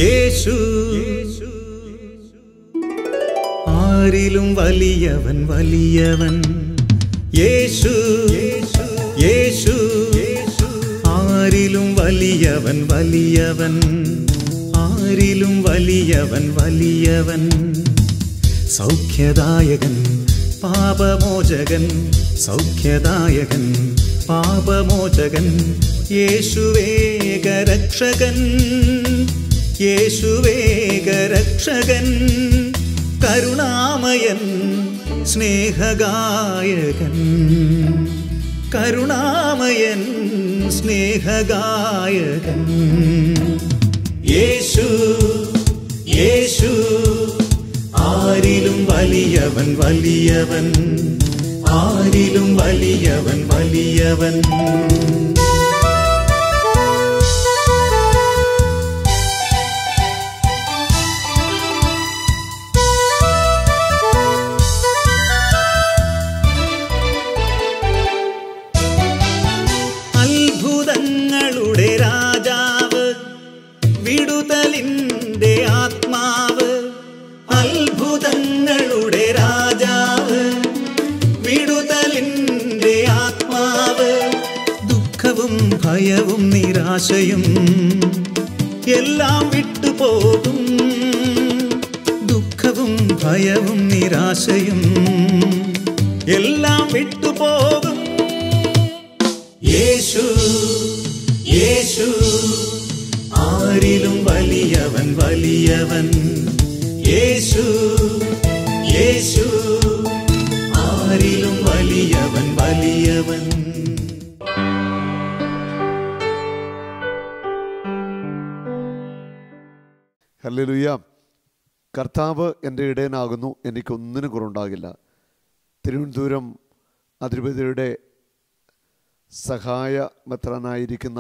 യേശു ആരിലും വലിയവൻ വലിയവൻ യേശു യേശു ആരിലും വലിയവൻ വലിയവൻ ആരിലും വലിയവൻ വലിയവൻ സൗഖ്യദായകൻ പാപമോചകൻ സൗഖ്യദായകൻ പാപമോചകൻ യേശുവേഗരക്ഷകൻ യേശുവേഗരക്ഷകൻ കരുണാമയൻ സ്നേഹഗായകൻ കരുണാമയൻ സ്നേഹഗായകൻ യേശു യേശു ആരിലും വലിയവൻ വലിയവൻ ആരിലും വലിയവൻ വലിയവൻ അത്ഭുതങ്ങളുടെ രാജാവ് വിടുതലിന്റെ ആത്മാവ് അത്ഭുതങ്ങളുടെ രാജാവ് വിടുതലിന്റെ ആത്മാവ് ദുഃഖവും ഭയവും നിരാശയും എല്ലാം വിട്ടുപോകും ദുഃഖവും ഭയവും നിരാശയും എല്ലാം വിട്ടുപോകും യേശു യേശു ആരിലും വലിയവൻ വലിയവൻ യേശു യേശു ആരിലും വലിയവൻ വലിയവൻ ഹല്ലേലൂയ കർത്താവ് എൻ്റെ ഇടയനാകുന്നു എനിക്കൊന്നിനും കുറവുണ്ടാകില്ല തിരുവനന്തപുരം അതിരൂപതയുടെ സഹായ മെത്രാനായിരിക്കുന്ന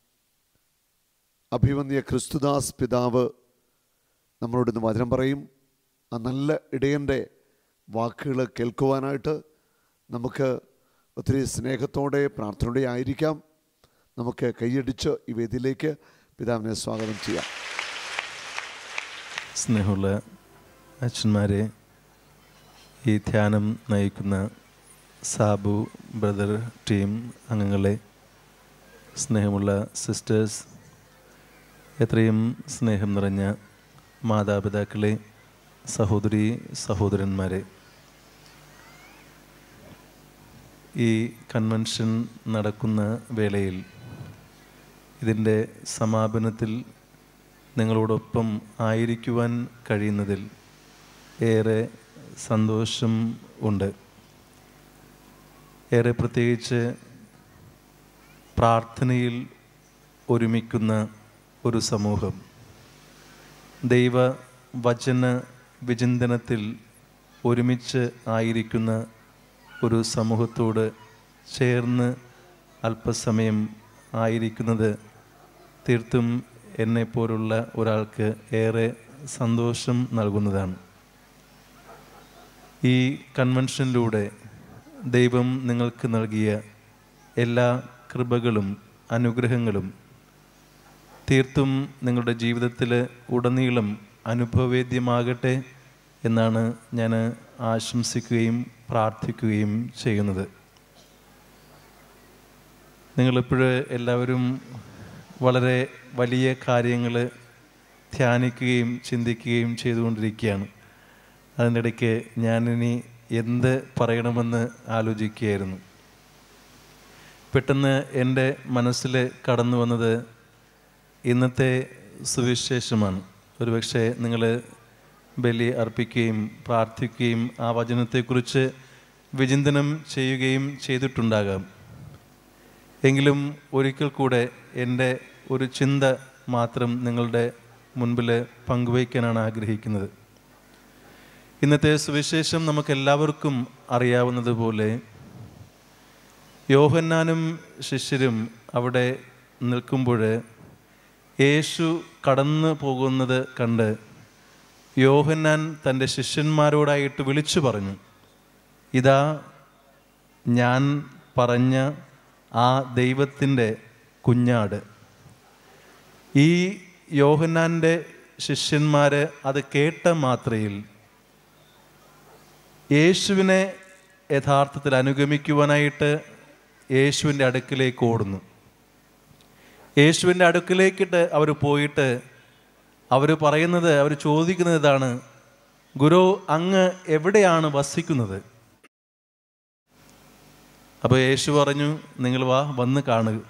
അഭിമന്യ ക്രിസ്തുദാസ് പിതാവ് നമ്മളോട് ഇന്ന് വചനം പറയും ആ നല്ല ഇടയൻ്റെ വാക്കുകൾ കേൾക്കുവാനായിട്ട് നമുക്ക് ഒത്തിരി സ്നേഹത്തോടെ പ്രാർത്ഥനയോടെ ആയിരിക്കാം നമുക്ക് കൈയടിച്ച് ഈ വേദിയിലേക്ക് പിതാവിനെ സ്വാഗതം ചെയ്യാം സ്നേഹമുള്ള അച്ഛന്മാരെ ഈ ധ്യാനം നയിക്കുന്ന സാബു ബ്രദർ ടീം അംഗങ്ങളെ സ്നേഹമുള്ള സിസ്റ്റേഴ്സ് എത്രയും സ്നേഹം നിറഞ്ഞ മാതാപിതാക്കളെ സഹോദരി സഹോദരന്മാരെ ഈ കൺവെൻഷൻ നടക്കുന്ന വേളയിൽ ഇതിൻ്റെ സമാപനത്തിൽ നിങ്ങളോടൊപ്പം ആയിരിക്കുവാൻ കഴിയുന്നതിൽ ഏറെ സന്തോഷം ഉണ്ട് ഏറെ പ്രത്യേകിച്ച് പ്രാർത്ഥനയിൽ ഒരുമിക്കുന്ന ഒരു സമൂഹം ദൈവ വചന വിചിന്തനത്തിൽ ഒരുമിച്ച് ആയിരിക്കുന്ന ഒരു സമൂഹത്തോട് ചേർന്ന് അല്പസമയം ആയിരിക്കുന്നത് തീർത്തും എന്നെപ്പോലുള്ള ഒരാൾക്ക് ഏറെ സന്തോഷം നൽകുന്നതാണ് ഈ കൺവെൻഷനിലൂടെ ദൈവം നിങ്ങൾക്ക് നൽകിയ എല്ലാ കൃപകളും അനുഗ്രഹങ്ങളും തീർത്തും നിങ്ങളുടെ ജീവിതത്തിൽ ഉടനീളം അനുഭവവേദ്യമാകട്ടെ എന്നാണ് ഞാൻ ആശംസിക്കുകയും പ്രാർത്ഥിക്കുകയും ചെയ്യുന്നത് നിങ്ങളിപ്പോൾ എല്ലാവരും വളരെ വലിയ കാര്യങ്ങൾ ധ്യാനിക്കുകയും ചിന്തിക്കുകയും ചെയ്തുകൊണ്ടിരിക്കുകയാണ് അതിൻ്റെ ഇടയ്ക്ക് ഞാനിനി എന്ത് പറയണമെന്ന് ആലോചിക്കുകയായിരുന്നു പെട്ടെന്ന് എൻ്റെ മനസ്സിൽ കടന്നു വന്നത് ഇന്നത്തെ സുവിശേഷമാണ് ഒരുപക്ഷെ നിങ്ങൾ ബലി അർപ്പിക്കുകയും പ്രാർത്ഥിക്കുകയും ആ വചനത്തെക്കുറിച്ച് വിചിന്തനം ചെയ്യുകയും ചെയ്തിട്ടുണ്ടാകാം എങ്കിലും ഒരിക്കൽ കൂടെ എൻ്റെ ഒരു ചിന്ത മാത്രം നിങ്ങളുടെ മുൻപിൽ പങ്കുവയ്ക്കാനാണ് ആഗ്രഹിക്കുന്നത് ഇന്നത്തെ സുവിശേഷം നമുക്ക് എല്ലാവർക്കും അറിയാവുന്നതുപോലെ യോഹന്നാനും ശിഷ്യരും അവിടെ നിൽക്കുമ്പോൾ യേശു കടന്നു പോകുന്നത് കണ്ട് യോഹന്നാൻ തൻ്റെ ശിഷ്യന്മാരോടായിട്ട് വിളിച്ചു പറഞ്ഞു ഇതാ ഞാൻ പറഞ്ഞ ആ ദൈവത്തിൻ്റെ കുഞ്ഞാട് ഈ യോഹന്നാൻ്റെ ശിഷ്യന്മാർ അത് കേട്ട മാത്രയിൽ യേശുവിനെ യഥാർത്ഥത്തിൽ അനുഗമിക്കുവാനായിട്ട് യേശുവിൻ്റെ അടുക്കിലേക്ക് ഓടുന്നു യേശുവിൻ്റെ അടുക്കിലേക്കിട്ട് അവർ പോയിട്ട് അവർ പറയുന്നത് അവർ ചോദിക്കുന്നത് ഇതാണ് ഗുരു അങ്ങ് എവിടെയാണ് വസിക്കുന്നത് അപ്പോൾ യേശു പറഞ്ഞു നിങ്ങൾ വാ വന്ന് കാണുക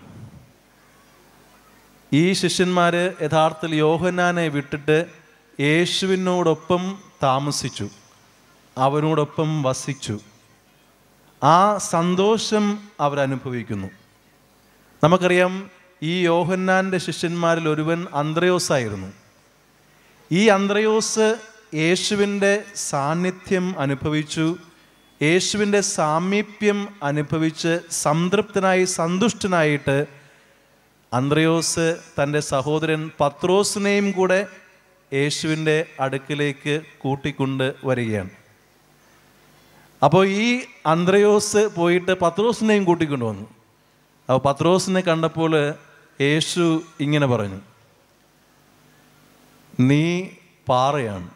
ഈ ശിഷ്യന്മാർ യഥാർത്ഥത്തിൽ യോഹന്നാനെ വിട്ടിട്ട് യേശുവിനോടൊപ്പം താമസിച്ചു അവനോടൊപ്പം വസിച്ചു ആ സന്തോഷം അവരനുഭവിക്കുന്നു നമുക്കറിയാം ഈ യോഹന്നാൻ്റെ ശിഷ്യന്മാരിൽ ഒരുവൻ അന്ത്രയോസ് ആയിരുന്നു ഈ അന്ത്രയോസ് യേശുവിൻ്റെ സാന്നിധ്യം അനുഭവിച്ചു യേശുവിൻ്റെ സാമീപ്യം അനുഭവിച്ച് സംതൃപ്തനായി സന്തുഷ്ടനായിട്ട് അന്ത്രയോസ് തൻ്റെ സഹോദരൻ പത്രോസിനെയും കൂടെ യേശുവിൻ്റെ അടുക്കിലേക്ക് കൂട്ടിക്കൊണ്ട് വരികയാണ് അപ്പോൾ ഈ അന്ത്രയോസ് പോയിട്ട് പത്രോസിനെയും കൂട്ടിക്കൊണ്ട് വന്നു അപ്പോൾ പത്രോസിനെ കണ്ടപ്പോൾ യേശു ഇങ്ങനെ പറഞ്ഞു നീ പാറയാണ്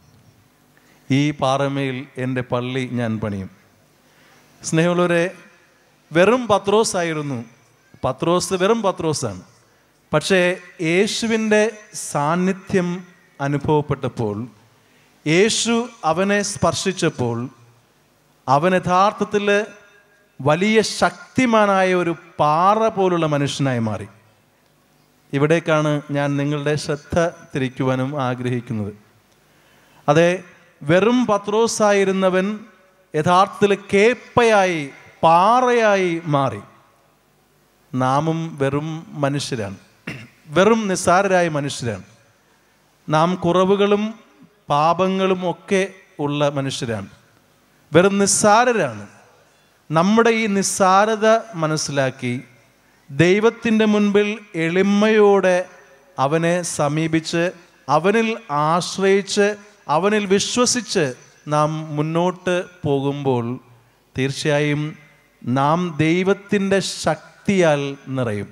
ഈ പാറമേൽ എൻ്റെ പള്ളി ഞാൻ പണിയും സ്നേഹമുള്ളവരെ വെറും പത്രോസ് ആയിരുന്നു പത്രോസ് വെറും പത്രോസാണ് പക്ഷേ യേശുവിൻ്റെ സാന്നിധ്യം അനുഭവപ്പെട്ടപ്പോൾ യേശു അവനെ സ്പർശിച്ചപ്പോൾ അവൻ യഥാർത്ഥത്തിൽ വലിയ ശക്തിമാനായ ഒരു പാറ പോലുള്ള മനുഷ്യനായി മാറി ഇവിടേക്കാണ് ഞാൻ നിങ്ങളുടെ ശ്രദ്ധ തിരിക്കുവാനും ആഗ്രഹിക്കുന്നത് അതെ വെറും പത്രോസായിരുന്നവൻ യഥാർത്ഥത്തിൽ കേപ്പയായി പാറയായി മാറി നാമും വെറും മനുഷ്യരാണ് വെറും നിസ്സാരരായ മനുഷ്യരാണ് നാം കുറവുകളും പാപങ്ങളും ഒക്കെ ഉള്ള മനുഷ്യരാണ് വെറും നിസ്സാരരാണ് നമ്മുടെ ഈ നിസ്സാരത മനസ്സിലാക്കി ദൈവത്തിൻ്റെ മുൻപിൽ എളിമയോടെ അവനെ സമീപിച്ച് അവനിൽ ആശ്രയിച്ച് അവനിൽ വിശ്വസിച്ച് നാം മുന്നോട്ട് പോകുമ്പോൾ തീർച്ചയായും നാം ദൈവത്തിൻ്റെ ശക്തിയാൽ നിറയും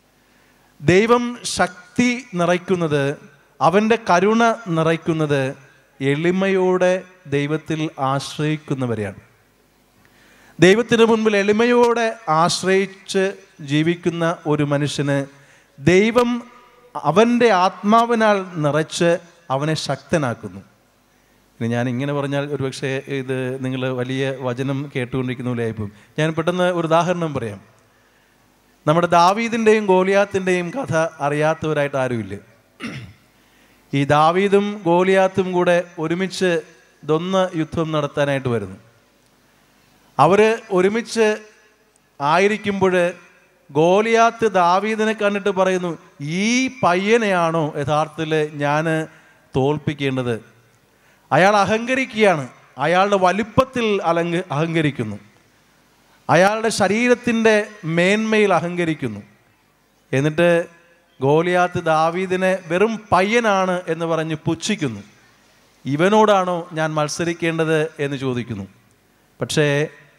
ദൈവം ശക്തി നിറയ്ക്കുന്നത് അവൻ്റെ കരുണ നിറയ്ക്കുന്നത് എളിമയോടെ ദൈവത്തിൽ ആശ്രയിക്കുന്നവരെയാണ് ദൈവത്തിന് മുൻപിൽ എളിമയോടെ ആശ്രയിച്ച് ജീവിക്കുന്ന ഒരു മനുഷ്യന് ദൈവം അവൻ്റെ ആത്മാവിനാൽ നിറച്ച് അവനെ ശക്തനാക്കുന്നു ഇനി ഞാൻ ഇങ്ങനെ പറഞ്ഞാൽ ഒരുപക്ഷെ ഇത് നിങ്ങൾ വലിയ വചനം കേട്ടുകൊണ്ടിരിക്കുന്ന പോലെ ആയിപ്പോവും ഞാൻ പെട്ടെന്ന് ഒരു ഉദാഹരണം പറയാം നമ്മുടെ ദാവീദിൻ്റെയും ഗോലിയാത്തിൻ്റെയും കഥ അറിയാത്തവരായിട്ട് ആരുമില്ല ഈ ദാവീദും ഗോലിയാത്തും കൂടെ ഒരുമിച്ച് ഇതൊന്ന് യുദ്ധം നടത്താനായിട്ട് വരുന്നു അവർ ഒരുമിച്ച് ആയിരിക്കുമ്പോൾ ഗോലിയാത്ത് ദാവീദിനെ കണ്ടിട്ട് പറയുന്നു ഈ പയ്യനെയാണോ യഥാർത്ഥത്തിൽ ഞാൻ തോൽപ്പിക്കേണ്ടത് അയാൾ അഹങ്കരിക്കുകയാണ് അയാളുടെ വലിപ്പത്തിൽ അലങ്ക അഹങ്കരിക്കുന്നു അയാളുടെ ശരീരത്തിൻ്റെ മേന്മയിൽ അഹങ്കരിക്കുന്നു എന്നിട്ട് ഗോലിയാത്ത് ദാവീദിനെ വെറും പയ്യനാണ് എന്ന് പറഞ്ഞ് പുച്ഛിക്കുന്നു ഇവനോടാണോ ഞാൻ മത്സരിക്കേണ്ടത് എന്ന് ചോദിക്കുന്നു പക്ഷേ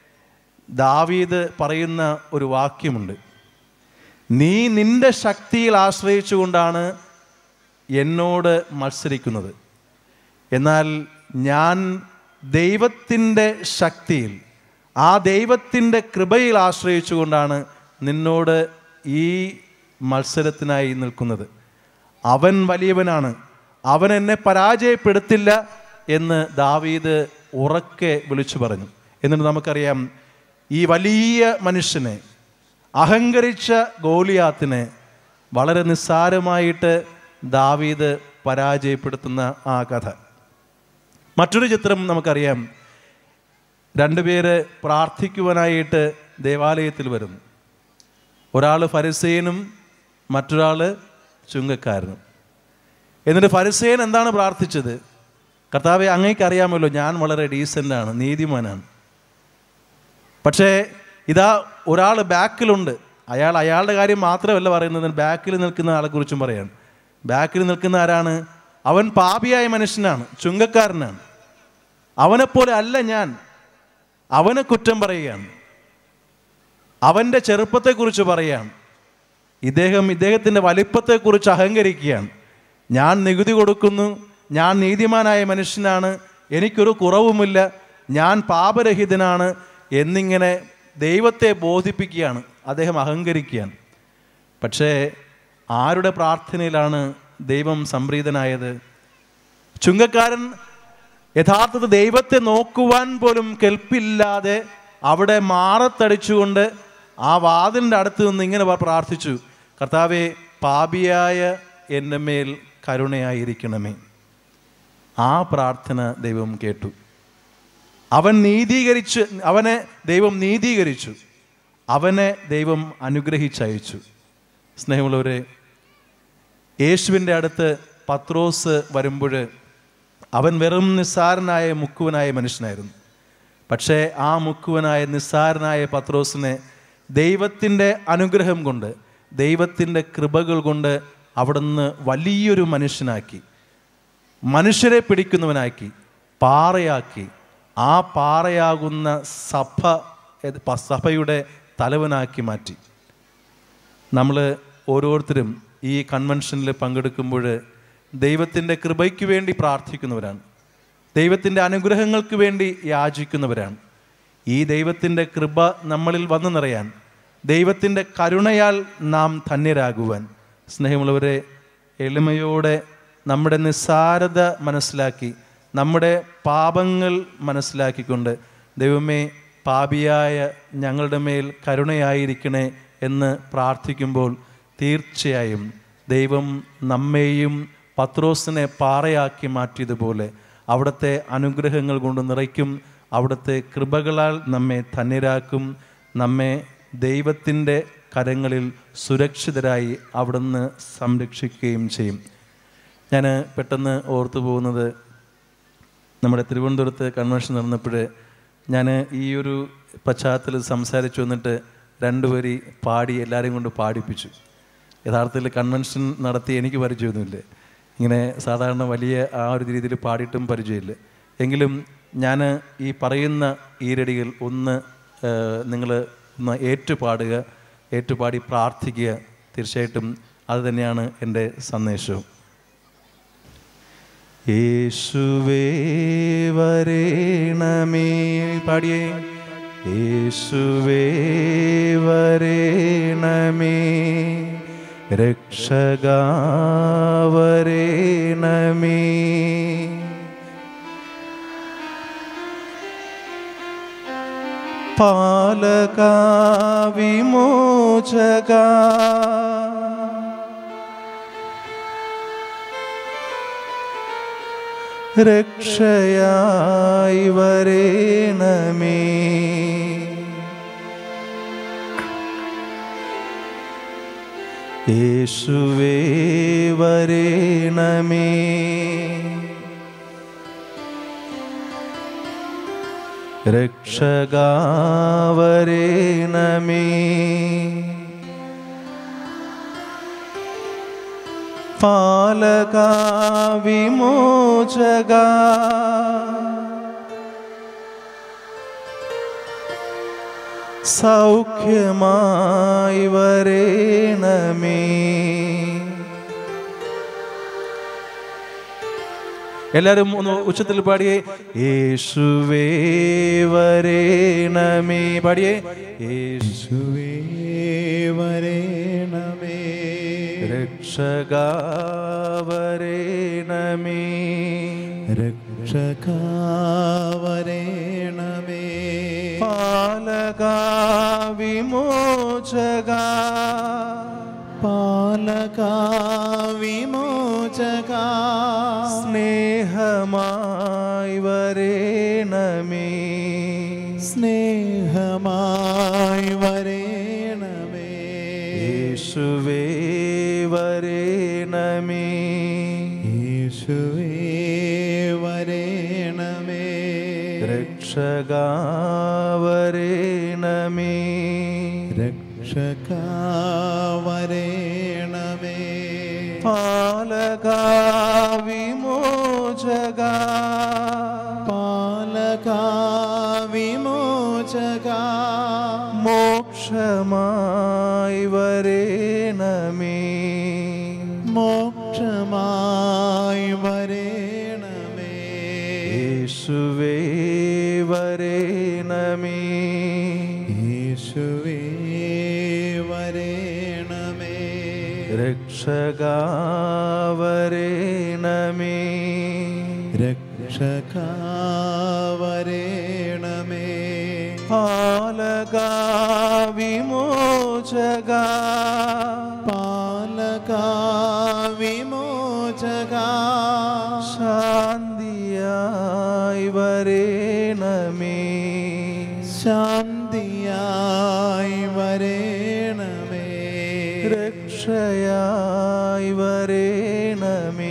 ദാവീദ് പറയുന്ന ഒരു വാക്യമുണ്ട് നീ നിന്റെ ശക്തിയിൽ ആശ്രയിച്ചുകൊണ്ടാണ് എന്നോട് മത്സരിക്കുന്നത് എന്നാൽ ഞാൻ ദൈവത്തിൻ്റെ ശക്തിയിൽ ആ ദൈവത്തിൻ്റെ കൃപയിൽ ആശ്രയിച്ചുകൊണ്ടാണ് നിന്നോട് ഈ മത്സരത്തിനായി നിൽക്കുന്നത് അവൻ വലിയവനാണ് അവൻ എന്നെ പരാജയപ്പെടുത്തില്ല എന്ന് ദാവീദ് ഉറക്കെ വിളിച്ചു പറഞ്ഞു എന്നിട്ട് നമുക്കറിയാം ഈ വലിയ മനുഷ്യനെ അഹങ്കരിച്ച ഗോലിയാത്തിനെ വളരെ നിസ്സാരമായിട്ട് ദാവീദ് പരാജയപ്പെടുത്തുന്ന ആ കഥ മറ്റൊരു ചിത്രം നമുക്കറിയാം രണ്ടുപേര് പ്രാർത്ഥിക്കുവാനായിട്ട് ദേവാലയത്തിൽ വരുന്നു ഒരാൾ ഫരിസേനും മറ്റൊരാൾ ചുങ്കക്കാരനും എന്നിട്ട് ഫരിസേൻ എന്താണ് പ്രാർത്ഥിച്ചത് കർത്താവെ അങ്ങേക്ക് അറിയാമല്ലോ ഞാൻ വളരെ ഡീസൻ്റാണ് നീതിമാനാണ് പക്ഷേ ഇതാ ഒരാൾ ബാക്കിലുണ്ട് അയാൾ അയാളുടെ കാര്യം മാത്രമല്ല പറയുന്നത് ബാക്കിൽ നിൽക്കുന്ന ആളെക്കുറിച്ചും പറയാണ് ബാക്കിൽ നിൽക്കുന്ന ആരാണ് അവൻ പാപിയായ മനുഷ്യനാണ് ചുങ്കക്കാരനാണ് അവനെപ്പോലെ അല്ല ഞാൻ അവനെ കുറ്റം പറയുകയാണ് അവൻ്റെ ചെറുപ്പത്തെക്കുറിച്ച് പറയുകയാണ് ഇദ്ദേഹം ഇദ്ദേഹത്തിൻ്റെ വലിപ്പത്തെക്കുറിച്ച് അഹങ്കരിക്കുകയാണ് ഞാൻ നികുതി കൊടുക്കുന്നു ഞാൻ നീതിമാനായ മനുഷ്യനാണ് എനിക്കൊരു കുറവുമില്ല ഞാൻ പാപരഹിതനാണ് എന്നിങ്ങനെ ദൈവത്തെ ബോധിപ്പിക്കുകയാണ് അദ്ദേഹം അഹങ്കരിക്കുകയാണ് പക്ഷേ ആരുടെ പ്രാർത്ഥനയിലാണ് ദൈവം സംപ്രീതനായത് ചുങ്കക്കാരൻ യഥാർത്ഥത്തിൽ ദൈവത്തെ നോക്കുവാൻ പോലും കെൽപ്പില്ലാതെ അവിടെ മാറത്തടിച്ചുകൊണ്ട് ആ വാതിലിൻ്റെ അടുത്ത് നിന്ന് ഇങ്ങനെ പ- പ്രാർത്ഥിച്ചു കർത്താവെ പാപിയായ എൻ്റെ മേൽ കരുണയായിരിക്കണമേ ആ പ്രാർത്ഥന ദൈവം കേട്ടു അവൻ നീതീകരിച്ച് അവനെ ദൈവം നീതീകരിച്ചു അവനെ ദൈവം അനുഗ്രഹിച്ചയച്ചു സ്നേഹമുള്ളവരെ യേശുവിൻ്റെ അടുത്ത് പത്രോസ് വരുമ്പോൾ അവൻ വെറും നിസ്സാരനായ മുക്കുവനായ മനുഷ്യനായിരുന്നു പക്ഷേ ആ മുക്കുവനായ നിസ്സാരനായ പത്രോസിനെ ദൈവത്തിൻ്റെ അനുഗ്രഹം കൊണ്ട് ദൈവത്തിൻ്റെ കൃപകൾ കൊണ്ട് അവിടുന്ന് വലിയൊരു മനുഷ്യനാക്കി മനുഷ്യരെ പിടിക്കുന്നവനാക്കി പാറയാക്കി ആ പാറയാകുന്ന സഭ ഏത് പ- സഭയുടെ തലവനാക്കി മാറ്റി നമ്മൾ ഓരോരുത്തരും ഈ കൺവെൻഷനിൽ പങ്കെടുക്കുമ്പോൾ ദൈവത്തിൻ്റെ കൃപയ്ക്ക് വേണ്ടി പ്രാർത്ഥിക്കുന്നവരാണ് ദൈവത്തിൻ്റെ അനുഗ്രഹങ്ങൾക്ക് വേണ്ടി യാചിക്കുന്നവരാണ് ഈ ദൈവത്തിൻ്റെ കൃപ നമ്മളിൽ വന്നു നിറയാൻ ദൈവത്തിൻ്റെ കരുണയാൽ നാം ധന്യരാകുവാൻ സ്നേഹമുള്ളവരെ എളിമയോടെ നമ്മുടെ നിസ്സാരത മനസ്സിലാക്കി നമ്മുടെ പാപങ്ങൾ മനസ്സിലാക്കിക്കൊണ്ട് ദൈവമേ പാപിയായ ഞങ്ങളുടെ മേൽ കരുണയായിരിക്കണേ എന്ന് പ്രാർത്ഥിക്കുമ്പോൾ തീർച്ചയായും ദൈവം നമ്മെയും പത്രോസിനെ പാറയാക്കി മാറ്റിയതുപോലെ അവിടുത്തെ അനുഗ്രഹങ്ങൾ കൊണ്ട് നിറയ്ക്കും അവിടുത്തെ കൃപകളാൽ നമ്മെ ധന്യരാക്കും നമ്മെ ദൈവത്തിൻ്റെ കരങ്ങളിൽ സുരക്ഷിതരായി അവിടുന്ന് സംരക്ഷിക്കുകയും ചെയ്യും ഞാൻ പെട്ടെന്ന് ഓർത്തു പോകുന്നത് നമ്മുടെ തിരുവനന്തപുരത്ത് കൺവെൻഷൻ നടന്നപ്പോൾ ഞാൻ ഈ ഒരു പശ്ചാത്തലത്തിൽ സംസാരിച്ചു വന്നിട്ട് രണ്ടുപേരി പാടി എല്ലാവരെയും കൊണ്ട് പാടിപ്പിച്ചു യഥാർത്ഥത്തിൽ കൺവെൻഷൻ നടത്തി എനിക്ക് പരിചയമൊന്നുമില്ല ഇങ്ങനെ സാധാരണ വലിയ ആ ഒരു രീതിയിൽ പാടിയിട്ടും പരിചയമില്ല എങ്കിലും ഞാൻ ഈ പറയുന്ന ഈരടികൾ ഒന്ന് നിങ്ങൾ ഒന്ന് ഏറ്റുപാടുക ഏറ്റുപാടി പ്രാർത്ഥിക്കുക തീർച്ചയായിട്ടും അത് തന്നെയാണ് എൻ്റെ സന്ദേശവും യേശുവേ വരേണമേ പാടിയേ യേശുവേ വരേണമേ രക്ഷക വരേണമേ പാലക വിമോചക രക്ഷയായി വരേണമേ യേശുവേ വരേണമേ രക്ഷക വരേണമേ പാലക വിമോചക സൗഖ്യമായി വരേണമേ എല്ലാവരും ഒന്ന് ഉച്ചത്തിൽ പാടിയേ യേശുവേ വരേണമേ പാടിയേ യേശുവേ വരേണമേ രക്ഷക വരേണമേ രക്ഷക വരേണമേ പാലക വിമോചക പാലക വിമോചക സ്നേഹമായി വരേണമേ സ്നേഹമായി വരേണമേ യേശുവേ വരേണമേ യേശുവേ വരേണമേ രക്ഷക വരേണമേ രക്ഷക വരേണമേ പാലക വിമോചക പാലക വിമോചക മോക്ഷമായി വരേണമേ മോക്ഷമായി യേശുവേ വരേണമേ രക്ഷകാവരേണമേ രക്ഷകാ വരേണമേ പാലകാ വിമോചക പാലകാ വിമോചക ശാന്തിയായി വരേണമേ ശാന്തിയായി വരേണമേ രക്ഷയായി വരേണമേ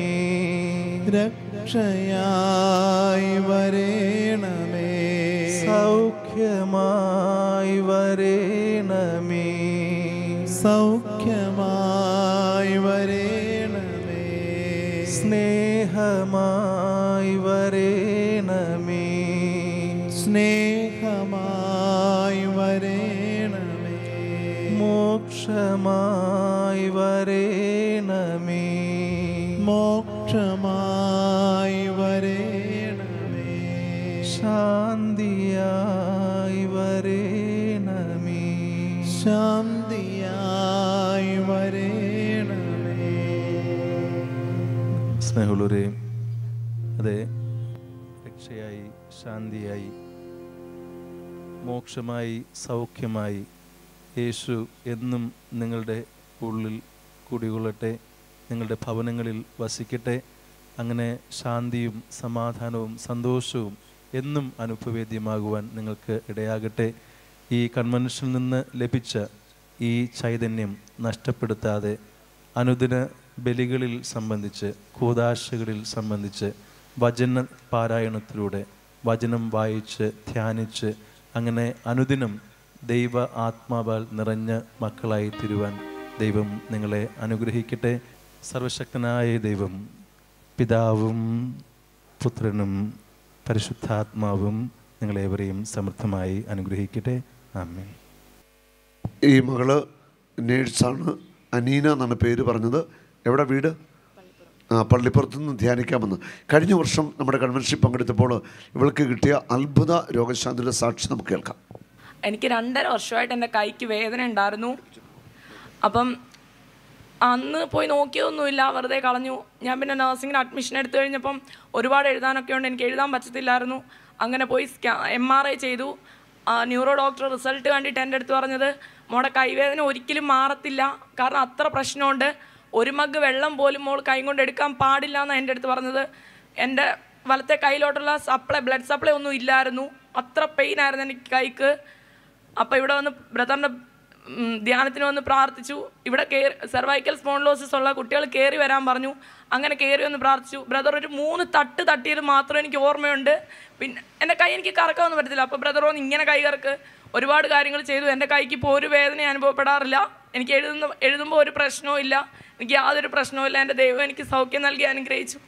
രക്ഷയായി വരേണമേ സൗഖ്യമായി വരേണമേ സൗഖ്യമായി വരേണമേ സ്നേഹമായി വരേണമേ സ്നേഹമായി വരേണമേ മോക്ഷമായി വരേണമേ മോക്ഷമായി വരേണമേ ശാന്തിയായി വരേണമേ ശാന്തിയായി വരേണമേ സ്നേഹമുള്ളവരെ അതെ രക്ഷയായി ശാന്തിയായി മോക്ഷമായി സൗഖ്യമായി യേശു എന്നും നിങ്ങളുടെ ഉള്ളിൽ കുടികൊള്ളട്ടെ നിങ്ങളുടെ ഭവനങ്ങളിൽ വസിക്കട്ടെ അങ്ങനെ ശാന്തിയും സമാധാനവും സന്തോഷവും എന്നും അനുഭവേദ്യമാകുവാൻ നിങ്ങൾക്ക് ഇടയാകട്ടെ ഈ കൺവെൻഷനിൽ നിന്ന് ലഭിച്ച ഈ ചൈതന്യം നഷ്ടപ്പെടുത്താതെ അനുദിന ബലികളിൽ സംബന്ധിച്ച് കൂതാശകളിൽ സംബന്ധിച്ച് വചന പാരായണത്തിലൂടെ വചനം വായിച്ച് ധ്യാനിച്ച് അങ്ങനെ അനുദിനം ദൈവ ആത്മാവാൽ നിറഞ്ഞ മക്കളായി തീരുവാൻ ദൈവം നിങ്ങളെ അനുഗ്രഹിക്കട്ടെ സർവശക്തനായ ദൈവം പിതാവും പുത്രനും പരിശുദ്ധാത്മാവും നിങ്ങളേവരെയും സമൃദ്ധമായി അനുഗ്രഹിക്കട്ടെ ആമേൻ ഈ മകള് നേഴ്സാണ് അനീന എന്നാണ് പേര് പറഞ്ഞത് എവിടെ വീട് ആ പള്ളിപ്പുറത്ത് നിന്ന് ധ്യാനിക്കാമെന്ന് കഴിഞ്ഞ വർഷം നമ്മുടെ കൺവെൻഷനിൽ പങ്കെടുത്തപ്പോൾ ഇവൾക്ക് കിട്ടിയ അത്ഭുത രോഗശാന്തിയുടെ സാക്ഷി നമുക്ക് കേൾക്കാം എനിക്ക് രണ്ടര വർഷമായിട്ട് എൻ്റെ കൈക്ക് വേദന ഉണ്ടായിരുന്നു അപ്പം അന്ന് പോയി നോക്കിയതൊന്നുമില്ല വെറുതെ കളഞ്ഞു ഞാൻ പിന്നെ നഴ്സിങ്ങിന് അഡ്മിഷൻ എടുത്തു കഴിഞ്ഞപ്പം ഒരുപാട് എഴുതാനൊക്കെ ഉണ്ട് എനിക്ക് എഴുതാൻ പറ്റത്തില്ലായിരുന്നു അങ്ങനെ പോയി സ്കാ എം ആർ ഐ ചെയ്തു ആ, ന്യൂറോ ഡോക്ടർ റിസൾട്ട് കണ്ടിട്ട് എൻ്റെ അടുത്ത് പറഞ്ഞത് മോടെ കൈവേദന ഒരിക്കലും മാറത്തില്ല കാരണം അത്ര പ്രശ്നമുണ്ട് ഒരു മഗ് വെള്ളം പോലും മോൾ കൈ കൊണ്ട് എടുക്കാൻ പാടില്ല എന്നാണ് എൻ്റെ അടുത്ത് പറഞ്ഞത് എൻ്റെ വലത്തെ കയ്യിലോട്ടുള്ള സപ്ലൈ ബ്ലഡ് സപ്ലൈ ഒന്നും ഇല്ലായിരുന്നു അത്ര പെയിൻ ആയിരുന്നു എനിക്ക് കൈക്ക് അപ്പോൾ ഇവിടെ വന്ന് ബ്രദറിൻ്റെ ഉം, ധ്യാനത്തിന് വന്ന് പ്രാർത്ഥിച്ചു ഇവിടെ കയറി സെർവൈക്കൽ സ്പോൺലോസിസ് ഉള്ള കുട്ടികൾ കയറി വരാൻ പറഞ്ഞു അങ്ങനെ കയറി വന്ന് പ്രാർത്ഥിച്ചു ബ്രദർ ഒരു മൂന്ന് തട്ട് തട്ടിയത് മാത്രം എനിക്ക് ഓർമ്മയുണ്ട് പിന്നെ എൻ്റെ കൈ എനിക്ക് കറക്കാനൊന്നും പറ്റത്തില്ല അപ്പോൾ ബ്രദർ വന്ന് ഇങ്ങനെ കൈ കറക്ക് ഒരുപാട് കാര്യങ്ങൾ ചെയ്തു എൻ്റെ കൈക്ക് ഇപ്പോൾ ഒരു വേദന അനുഭവപ്പെടാറില്ല എനിക്ക് എഴുതുന്ന എഴുതുമ്പോൾ ഒരു പ്രശ്നവും ഇല്ല എനിക്ക് യാതൊരു പ്രശ്നവും ഇല്ല എൻ്റെ ദൈവം എനിക്ക് സൗഖ്യം നൽകി അനുഗ്രഹിച്ചു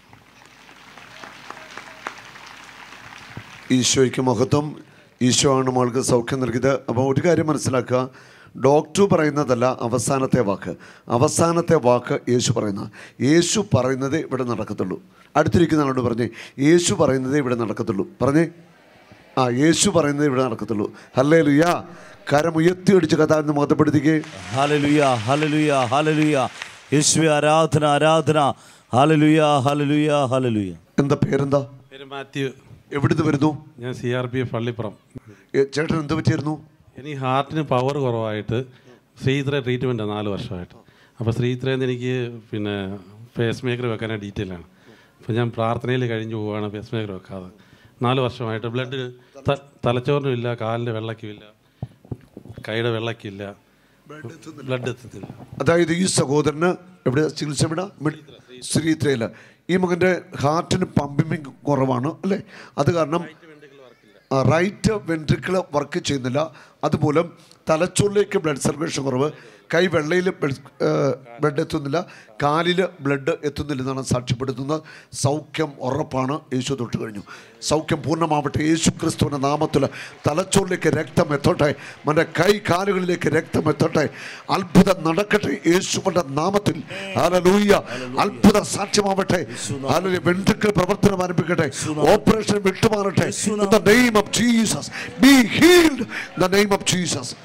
ഈശോയ്ക്ക് മഹത്വം ഈശോ ആണ് മകൾക്ക് സൗഖ്യം നൽകിയത് അപ്പോൾ ഒരു കാര്യം മനസ്സിലാക്കുക ഡോക്ടർ പറയുന്നതല്ല അവസാനത്തെ വാക്ക് അവസാനത്തെ വാക്ക് യേശു പറയുന്ന യേശു പറയുന്നതേ ഇവിടെ നടക്കത്തുള്ളൂ അടുത്തിരിക്കുന്ന ആളോട് പറഞ്ഞേ യേശു പറയുന്നതേ ഇവിടെ നടക്കത്തുള്ളൂ പറഞ്ഞേ ആ യേശു പറയുന്നതേ ഇവിടെ നടക്കത്തുള്ളൂ ഹല്ലേ ലുയാ കരം ഉയർത്തി അടിച്ച് കഥാവിന് മഹത്വപ്പെടുത്തിക്കേ ഹലലുയ ഹലലുയ ഹലലുയ യേശുവെ ആരാധന ആരാധന ഹലലുയ ഹലലുയ ഹലലുയ എന്താ പേരെന്താ പേര് മാത്യു എവിടുന്ന് വരുന്നു ഞാൻ C R P F Pallippuram ഏ, ചേട്ടൻ എന്ത് പറ്റിയിരുന്നു എനിക്ക് ഹാർട്ടിന് പവർ കുറവായിട്ട് ശ്രീത്ര ട്രീറ്റ്മെൻറ്റ് നാല് വർഷമായിട്ട് അപ്പോൾ ശ്രീത്രയിൽ എനിക്ക് പിന്നെ പേസ് മേക്കർ വെക്കാനാണ് ഡീറ്റെയിൽ ആണ് അപ്പോൾ ഞാൻ പ്രാർത്ഥനയിൽ കഴിഞ്ഞു പോവുകയാണ് പേസ് മേക്കർ വെക്കാതെ നാല് വർഷമായിട്ട് ബ്ലഡ് തലച്ചോറിനും ഇല്ല കാലിൻ്റെ വെള്ളയ്ക്കുമില്ല കൈയുടെ വെള്ളയ്ക്കില്ല ബ്ലഡ് എത്തത്തില്ല അതായത് ഈ സഹോദരന് എവിടെ ചികിത്സ വിട ശ്രീത്രയില ഈ മകൻ്റെ ഹാർട്ടിന് പമ്പിങ് കുറവാണ് അല്ലേ അത് കാരണം റൈറ്റ് വെൻട്രിക്കിൾ വർക്ക് ചെയ്യുന്നില്ല അതുമൂലം തലച്ചോറിലേക്ക് ബ്ലഡ് സർക്കുലേഷൻ കുറവ് കൈ വെള്ളയിൽ ബ്ലഡ് എത്തുന്നില്ല കാലിൽ ബ്ലഡ് എത്തുന്നില്ല എന്നാണ് സാക്ഷ്യപ്പെടുത്തുന്നത് സൗഖ്യം ഉറപ്പാണ് യേശു തൊട്ട് കഴിഞ്ഞു സൗഖ്യം പൂർണ്ണമാവട്ടെ യേശു ക്രിസ്തുവിൻ്റെ നാമത്തിൽ തലച്ചോറിലേക്ക് രക്തം എത്തട്ടെ മൻ്റെ കൈ കാലുകളിലേക്ക് രക്തം എത്തട്ടെ അത്ഭുതം നടക്കട്ടെ യേശുവിൻ്റെ നാമത്തിൽ ഹാലലൂയ അത്ഭുത സാക്ഷ്യമാവട്ടെ ഹാലലൂയ വെൻട്രിക്കിൾ പ്രവർത്തനം ആരംഭിക്കട്ടെ ഓപ്പറേഷൻ വിട്ടുമാറട്ടെ In the name of Jesus. Be healed in the name of Jesus.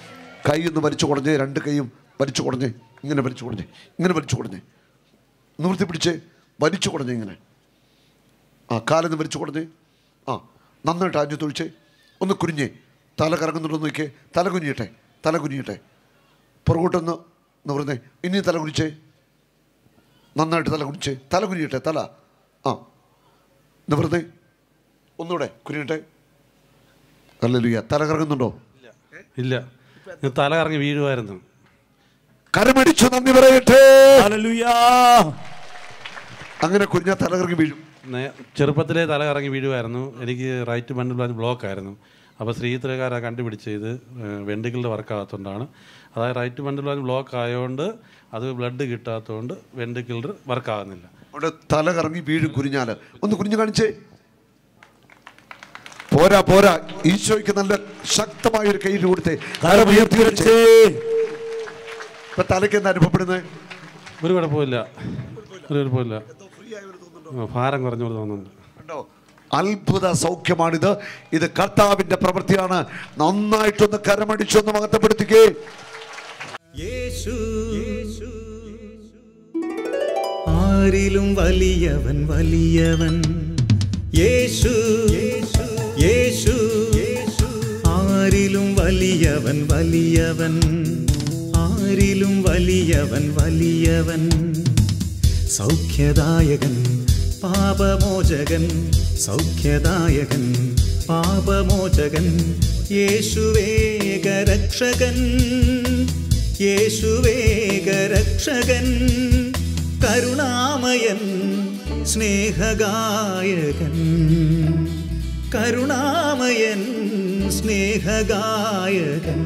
കൈ ഒന്ന് വലിച്ചു കുടഞ്ഞേ രണ്ട് കൈയും വലിച്ചു കുടഞ്ഞേ ഇങ്ങനെ വലിച്ചു കുടഞ്ഞേ ഇങ്ങനെ വലിച്ചു കുടഞ്ഞേ നിവൃത്തി പിടിച്ചേ വലിച്ചു കുടഞ്ഞേ ഇങ്ങനെ ആ കാലെന്ന് വലിച്ചു കുടഞ്ഞേ ആ നന്നായിട്ട് ആഞ്ഞു തൊഴിച്ചേ ഒന്ന് കുനിഞ്ഞേ തല കറങ്ങുന്നുണ്ടോ എന്ന് നോക്കിയേ തല കുനിയട്ടെ തല കുനിയട്ടെ പുറകോട്ടൊന്ന് നിവർന്നേ ഇനി തല കുനിച്ചേ നന്നായിട്ട് തല കുനിച്ചേ തല കുനിയട്ടെ തല ആ നിവർന്നേ ഒന്നുകൂടെ കുനിയട്ടെ അല്ലല്ലുയ്യ തല കറങ്ങുന്നുണ്ടോ ഇല്ല ഞാൻ തല കറങ്ങി വീഴുമായിരുന്നു കരമടിച്ചു നന്ദി പറയട്ടെ ഹല്ലേലൂയ അങ്ങനെ കുഞ്ഞാ തല കറങ്ങി വീഴും നേ- ചെറുപ്പത്തിലേ തല കറങ്ങി വീഴുമായിരുന്നു എനിക്ക് റൈറ്റ് ബണ്ടിൽ ബ്ലാഞ്ച് ബ്ലോക്ക് ആയിരുന്നു അപ്പോൾ ശ്രീത്രകാരാ കണ്ടുപിടിച്ച് ഇത് വെണ്ടിക്കളുടെ വർക്ക് ആകാത്തതുകൊണ്ടാണ് അതായത് റൈറ്റ് ബണ്ടിൽ ബ്ലാഞ്ച് ബ്ലോക്ക് ആയതുകൊണ്ട് അത് ബ്ലഡ് കിട്ടാത്തതുകൊണ്ട് വെണ്ടിക്കിൾഡർ വർക്ക് ആകുന്നില്ല അവിടെ തല കറങ്ങി വീഴും കുനിഞ്ഞാല് ഒന്ന് കുനിഞ്ഞു കാണിച്ചേ പോരാ പോരാ ഈശോയ്ക്ക് നല്ല ശക്തമായ ഒരു കയ്യിൽ കൊടുത്തേ കരം ഉയർത്തി വെച്ചേ ഇപ്പൊ തലയ്ക്ക് എന്താ അനുഭവപ്പെടുന്നത് ഒരു കുഴപ്പമില്ല ഒരു കുഴപ്പമില്ല ആ, ഭാരം കുറഞ്ഞു പോലെ തോന്നുന്നുണ്ട് കണ്ടോ അത്ഭുത സൗഖ്യമാണിത് ഇത് കർത്താവിന്റെ പ്രവൃത്തിയാണ് നന്നായിട്ടൊന്ന് കരമടിച്ചൊന്ന് മഹത്വപ്പെടുത്തിക്കേ യേശു ആരിലും വലിയവൻ വലിയവൻ യേശു യേശു ആരിലും വലിയവൻ വലിയവൻ ആരിലും വലിയവൻ വലിയവൻ സൗഖ്യദായകൻ പാപമോചകൻ സൗഖ്യദായകൻ പാപമോചകൻ യേശുവേഗരക്ഷകൻ യേശുവേഗരക്ഷകൻ കരുണാമയൻ സ്നേഹഗായകൻ കരുണാമയൻ സ്നേഹഗായകൻ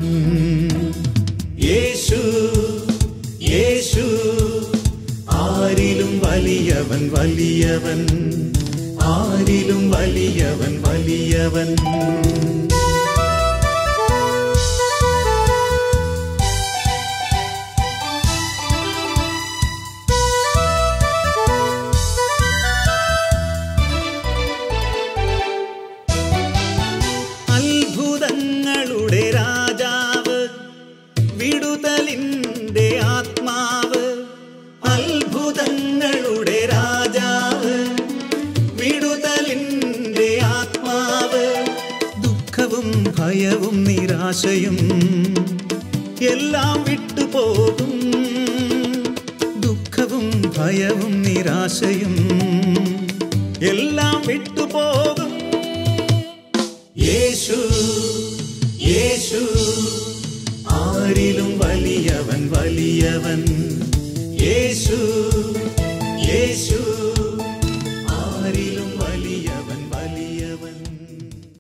യേശു യേശു ആരിലും വലിയവൻ വലിയവൻ ആരിലും വലിയവൻ വലിയവൻ അത്ഭുതങ്ങളുടെ രാജാവ് വിടുതലിന്റെ ആത്മാവ് അത്ഭുതങ്ങളുടെ രാജാവ് വിടുതലിന്റെ ആത്മാവ് ദുഃഖവും ഭയവും നിരാശയും എല്ലാം വിട്ടുപോകും ദുഃഖവും ഭയവും നിരാശയും എല്ലാം വിട്ടുപോകും യേശു യേശു ആരിലും വലിയവൻ വലിയവൻ യേശു യേശു